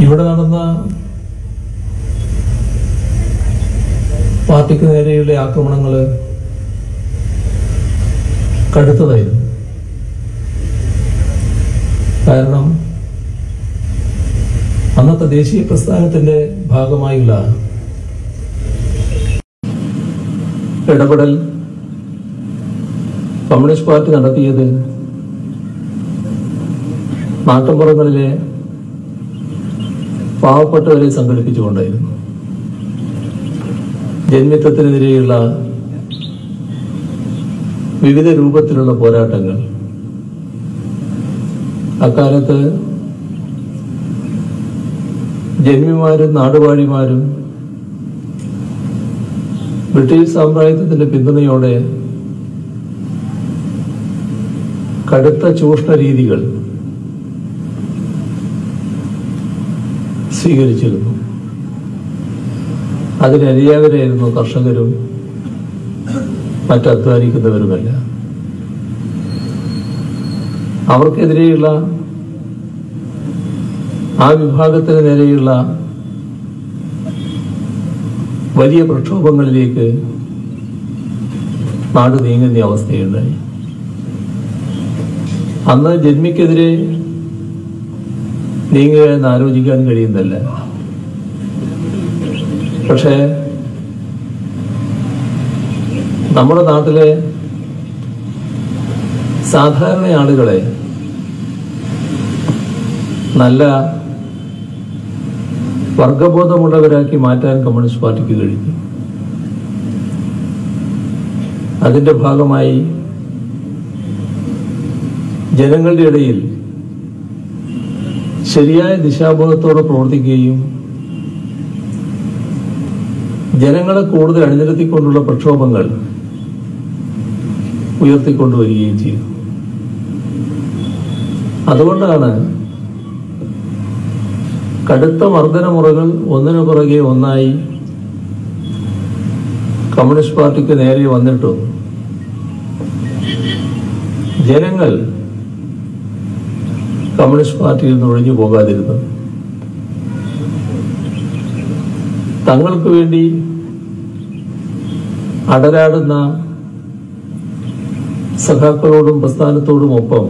ഇവിടെ നടന്ന പാർട്ടിക്ക് നേരെയുള്ള ആക്രമണങ്ങൾ കടുത്തതായിരുന്നു കാരണം അന്നത്തെ ദേശീയ പ്രസ്ഥാനത്തിന്റെ ഭാഗമായുള്ള ഇടപെടൽ കമ്മ്യൂണിസ്റ്റ് പാർട്ടി നടത്തിയത് നാട്ടുമ്പുറങ്ങളിലെ പാവപ്പെട്ടവരെ സംഘടിപ്പിച്ചുകൊണ്ടായിരുന്നു ജന്മിത്വത്തിനെതിരെയുള്ള വിവിധ രൂപത്തിലുള്ള പോരാട്ടങ്ങൾ അക്കാലത്ത് ജന്മിമാരും നാടുവാഴിമാരും ബ്രിട്ടീഷ് സാമ്രാജ്യത്തിന്റെ പിന്തുണയോടെ കടുത്ത ചൂഷണ രീതികൾ സ്വീകരിച്ചിരുന്നു അതിനരിയാവരായിരുന്നു കർഷകരും മറ്റധ്വാനിക്കുന്നവരുമല്ല അവർക്കെതിരെയുള്ള ആ വിഭാഗത്തിന് നേരെയുള്ള വലിയ പ്രക്ഷോഭങ്ങളിലേക്ക് നാട് നീങ്ങുന്ന അവസ്ഥയുണ്ടായി അന്ന് ജന്മിക്കെതിരെ നീങ്ങുക എന്ന് ആലോചിക്കാൻ കഴിയുന്നില്ല പക്ഷേ നമ്മുടെ നാട്ടിലെ സാധാരണ ആളുകളെ നല്ല വർഗബോധമുള്ളവരാക്കി മാറ്റാൻ കമ്മ്യൂണിസ്റ്റ് പാർട്ടിക്ക് കഴിഞ്ഞു അതിന്റെ ഭാഗമായി ജനങ്ങളുടെ ഇടയിൽ ശരിയായ ദിശാബോധത്തോടെ പ്രവർത്തിക്കുകയും ജനങ്ങളെ കൂടുതൽ അണിനിരത്തിക്കൊണ്ടുള്ള പ്രക്ഷോഭങ്ങൾ ഉയർത്തിക്കൊണ്ടുവരികയും ചെയ്തു അതുകൊണ്ടാണ് കടുത്ത മർദ്ദനമുറകൾ ഒന്നിനു പുറകെ ഒന്നായി കമ്മ്യൂണിസ്റ്റ് പാർട്ടിക്ക് നേരെ വന്നിട്ടും ജനങ്ങൾ കമ്മ്യൂണിസ്റ്റ് പാർട്ടിയിൽ നിന്ന് ഒഴിഞ്ഞു പോകാതിരുന്നു തങ്ങൾക്ക് വേണ്ടി അടരാടുന്ന സഖാക്കളോടും പ്രസ്ഥാനത്തോടും ഒപ്പം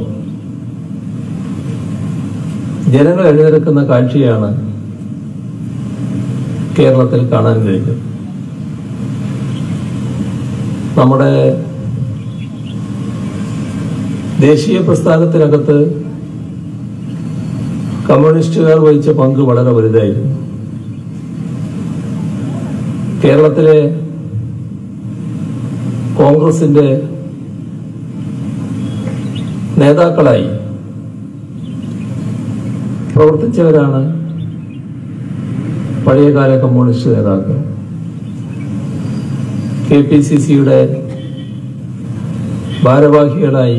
ജനങ്ങൾ എഴുന്നേൽക്കുന്ന കാഴ്ചയാണ് കേരളത്തിൽ കാണാൻ കഴിഞ്ഞത് നമ്മുടെ ദേശീയ പ്രസ്ഥാനത്തിനകത്ത് കമ്മ്യൂണിസ്റ്റുകാർ വഹിച്ച പങ്ക് വളരെ വലുതായിരുന്നു കേരളത്തിലെ കോൺഗ്രസിന്റെ നേതാക്കളായി പ്രവർത്തിച്ചവരാണ് പഴയകാല കമ്മ്യൂണിസ്റ്റ് നേതാക്കൾ കെ പി സി സിയുടെ ഭാരവാഹികളായി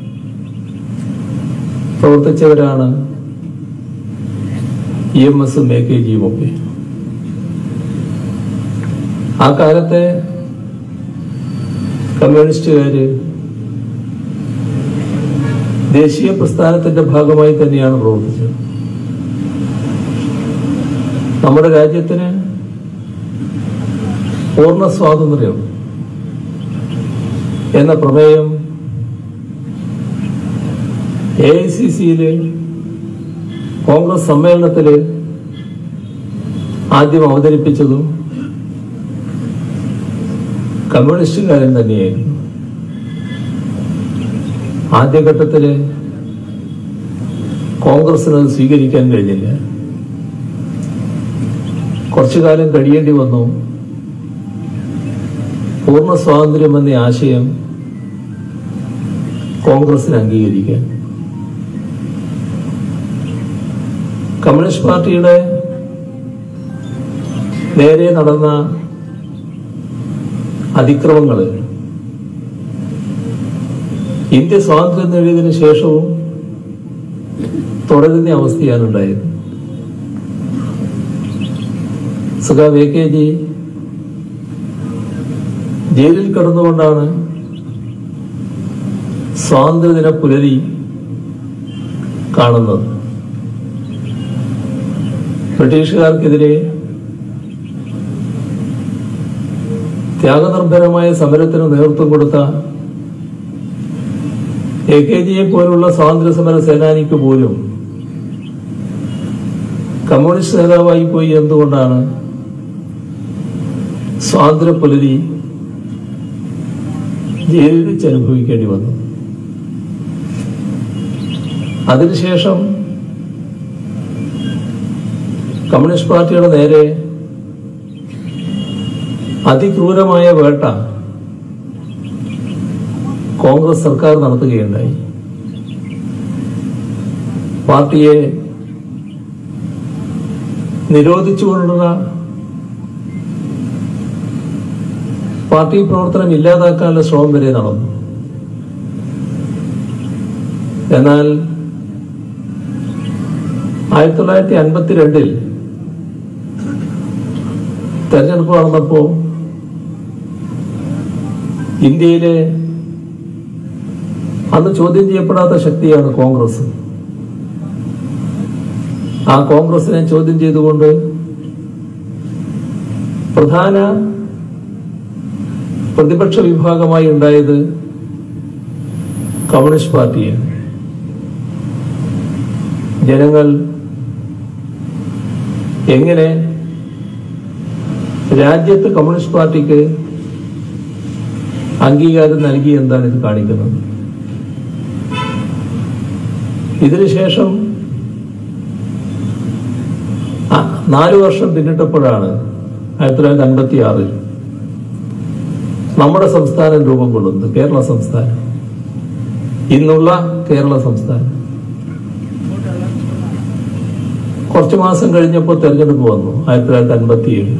പ്രവർത്തിച്ചവരാണ് ഇ എം എസും എ കെ ജിയും ഒക്കെ ആ കാലത്തെ കമ്മ്യൂണിസ്റ്റുകാര് ദേശീയ പ്രസ്ഥാനത്തിന്റെ ഭാഗമായി തന്നെയാണ് പ്രവർത്തിച്ചത് നമ്മുടെ രാജ്യത്തിന് പൂർണ്ണ സ്വാതന്ത്ര്യം എന്ന പ്രമേയം എ ഐ സി സിയില് കോൺഗ്രസ് സമ്മേളനത്തില് ആദ്യം അവതരിപ്പിച്ചതും കമ്മ്യൂണിസ്റ്റുകാരൻ തന്നെയായിരുന്നു ആദ്യഘട്ടത്തില് കോൺഗ്രസിന് അത് സ്വീകരിക്കാൻ കഴിഞ്ഞില്ല കുറച്ചു കാലം കഴിയേണ്ടി വന്നു പൂർണ്ണ സ്വാതന്ത്ര്യം എന്ന ആശയം കോൺഗ്രസിന് അംഗീകരിക്കാൻ കമ്മ്യൂണിസ്റ്റ് പാർട്ടിയുടെ നേരെ നടന്ന അതിക്രമങ്ങള് ഇന്ത്യ സ്വാതന്ത്ര്യം നേടിയതിനു ശേഷവും തുടരുന്ന അവസ്ഥയാണ് ഉണ്ടായത് സഖാവ് എ കെ ജി ജയിലിൽ കിടന്നുകൊണ്ടാണ് സ്വാതന്ത്ര്യദിന പുലരി കാണുന്നത് ബ്രിട്ടീഷുകാർക്കെതിരെ ത്യാഗനിർഭരമായ സമരത്തിന് നേതൃത്വം കൊടുത്ത എ കെ ജിയെ പോലുള്ള സ്വാതന്ത്ര്യ സമര സേനാനിക്ക് പോലും കമ്മ്യൂണിസ്റ്റ് നേതാവായി പോയി എന്തുകൊണ്ടാണ് സ്വാതന്ത്ര്യ പുലരി ജയിലിൽ വെച്ച് അനുഭവിക്കേണ്ടി വന്നു അതിനുശേഷം കമ്മ്യൂണിസ്റ്റ് പാർട്ടിയുടെ നേരെ അതിക്രൂരമായ വേട്ട കോൺഗ്രസ് സർക്കാർ നടത്തുകയുണ്ടായി പാർട്ടിയെ നിരോധിച്ചുകൊണ്ടുള്ള പാർട്ടി പ്രവർത്തനം ഇല്ലാതാക്കാനുള്ള ശ്രമം വരെ നടന്നു എന്നാൽ ആയിരത്തി തൊള്ളായിരത്തി അൻപത്തിരണ്ടിൽ തെരഞ്ഞെടുപ്പ് നടന്നപ്പോ ഇന്ത്യയിലെ അന്ന് ചോദ്യം ചെയ്യപ്പെടാത്ത ശക്തിയാണ് കോൺഗ്രസ് ആ കോൺഗ്രസിനെ ചോദ്യം ചെയ്തുകൊണ്ട് പ്രധാന പ്രതിപക്ഷ വിഭാഗമായി ഉണ്ടായത് കമ്മ്യൂണിസ്റ്റ് പാർട്ടിയാണ് ജനങ്ങൾ എങ്ങനെ രാജ്യത്ത് കമ്മ്യൂണിസ്റ്റ് പാർട്ടിക്ക് അംഗീകാരം നൽകി എന്താണ് ഇത് കാണിക്കുന്നത് ഇതിനുശേഷം ആ, നാല് വർഷം പിന്നിട്ടപ്പോഴാണ് ആയിരത്തി തൊള്ളായിരത്തി അൻപത്തി ആറിൽ നമ്മുടെ സംസ്ഥാനം രൂപം കൊള്ളുന്നത് കേരള സംസ്ഥാനം ഇന്നുള്ള കേരള സംസ്ഥാനം കുറച്ചു മാസം കഴിഞ്ഞപ്പോൾ തെരഞ്ഞെടുപ്പ് വന്നു ആയിരത്തി തൊള്ളായിരത്തി അൻപത്തി ഏഴ്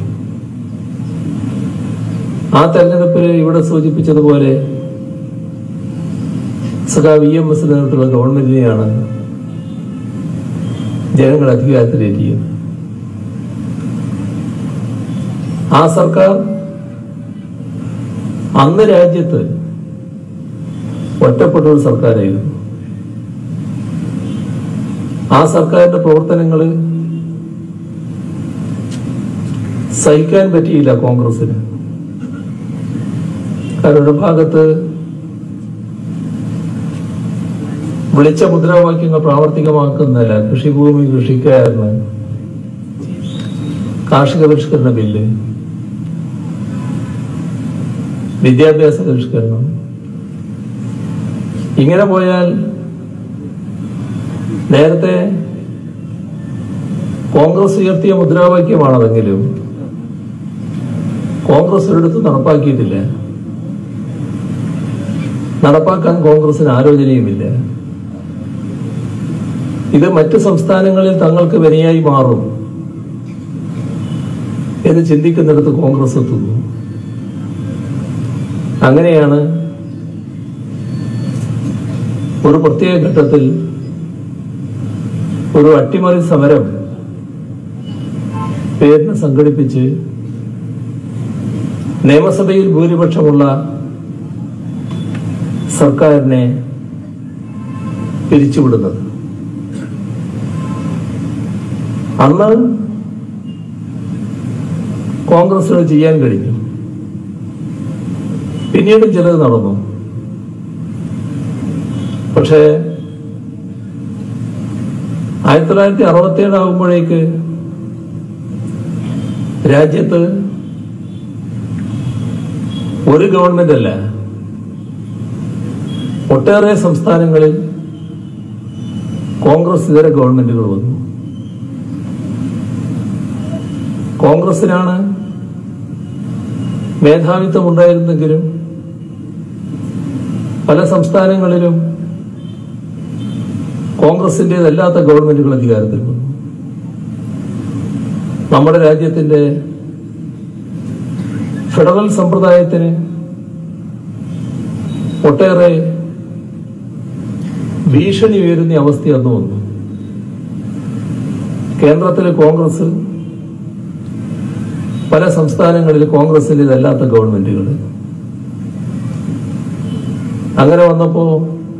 ആ തെരഞ്ഞെടുപ്പിൽ ഇവിടെ സൂചിപ്പിച്ചതുപോലെ സഖാ വി എം എസ് നേതൃത്വത്തിലുള്ള ഗവൺമെന്റിനെയാണ് ജനങ്ങൾ അധികാരത്തിലെത്തിയത് ആ സർക്കാർ അന്ന് രാജ്യത്ത് ഒറ്റപ്പെട്ട ഒരു സർക്കാരായിരുന്നു ആ സർക്കാരിന്റെ പ്രവർത്തനങ്ങൾ സഹിക്കാൻ പറ്റിയില്ല കോൺഗ്രസിന് കാരണം ഒരു ഭാഗത്ത് വിളിച്ച മുദ്രാവാക്യങ്ങൾ പ്രാവർത്തികമാക്കുന്നില്ല കൃഷിഭൂമി കൃഷിക്കാരന് കാർഷിക പരിഷ്കരണ ബില്ല് വിദ്യാഭ്യാസ പരിഷ്കരണം ഇങ്ങനെ പോയാൽ നേരത്തെ കോൺഗ്രസ് ഉയർത്തിയ മുദ്രാവാക്യമാണതെങ്കിലും കോൺഗ്രസ് ഒരിടത്ത് നടപ്പാക്കിയിട്ടില്ല നടപ്പാക്കാൻ കോൺഗ്രസിന് ആലോചനയുമില്ല ഇത് മറ്റ് സംസ്ഥാനങ്ങളിൽ തങ്ങൾക്ക് വിനയായി മാറും എന്ന് ചിന്തിക്കുന്നിടത്ത് കോൺഗ്രസ് എത്തുന്നു അങ്ങനെയാണ് ഒരു പ്രത്യേക ഘട്ടത്തിൽ ഒരു അട്ടിമറി സമരം പേരിന് സംഘടിപ്പിച്ച് നിയമസഭയിൽ ഭൂരിപക്ഷമുള്ള സർക്കാരിനെ പിരിച്ചുവിടുന്നത് അന്ന് കോൺഗ്രസിന് ചെയ്യാൻ കഴിഞ്ഞു പിന്നീട് ചിലത് നടന്നു പക്ഷേ ആയിരത്തി തൊള്ളായിരത്തി അറുപത്തി ഏഴ് ആകുമ്പോഴേക്ക് രാജ്യത്ത് ഒരു ഗവൺമെന്റ് അല്ല ഒട്ടേറെ സംസ്ഥാനങ്ങളിൽ കോൺഗ്രസ് ഇതര ഗവൺമെന്റുകൾ വന്നു കോൺഗ്രസിനാണ് മേധാവിത്വം ഉണ്ടായിരുന്നെങ്കിലും പല സംസ്ഥാനങ്ങളിലും കോൺഗ്രസിൻ്റെതല്ലാത്ത ഗവൺമെന്റുകൾ അധികാരത്തിൽ വന്നു നമ്മുടെ രാജ്യത്തിന്റെ ഫെഡറൽ സമ്പ്രദായത്തിന് ഒട്ടേറെ ഭീഷണി ഉയരുന്ന അവസ്ഥ അന്ന് വന്നു കേന്ദ്രത്തിലെ കോൺഗ്രസ് പല സംസ്ഥാനങ്ങളിൽ കോൺഗ്രസിൻ്റെതല്ലാത്ത ഗവൺമെന്റുകൾ അങ്ങനെ വന്നപ്പോ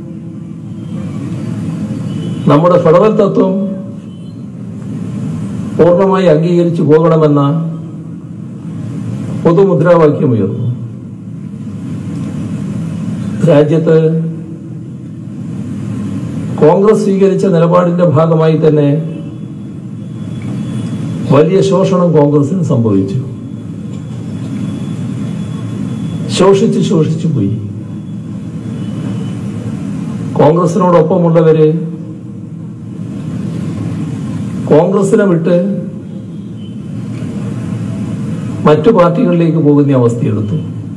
നമ്മുടെ ഫെഡറൽ തത്വം പൂർണ്ണമായി അംഗീകരിച്ചു പോകണമെന്ന പൊതുമുദ്രാവാക്യമുയർന്നു രാജ്യത്ത് കോൺഗ്രസ് സ്വീകരിച്ച നിലപാടിന്റെ ഭാഗമായി തന്നെ വലിയ ശോഷണം കോൺഗ്രസിന് സംഭവിച്ചു ശോഷിച്ച് ശോഷിച്ചു പോയി കോൺഗ്രസിനോടൊപ്പമുള്ളവര് കോൺഗ്രസിനെ വിട്ട് മറ്റു പാർട്ടികളിലേക്ക് പോകുന്ന അവസ്ഥയെടുത്തു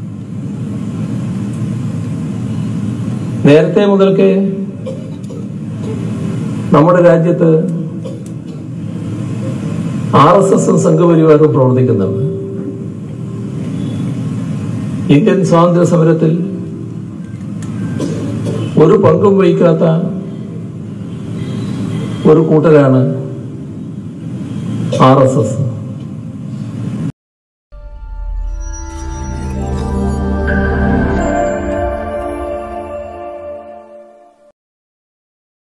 നേരത്തെ മുതൽക്കേ നമ്മുടെ രാജ്യത്ത് ആർ എസ് എസും സംഘപരിവാരവും പ്രവർത്തിക്കുന്നുണ്ട് ഇന്ത്യൻ സ്വാതന്ത്ര്യ സമരത്തിൽ ഒരു പങ്കും വഹിക്കാത്ത ഒരു കൂട്ടരാണ് ആർ എസ് എസ്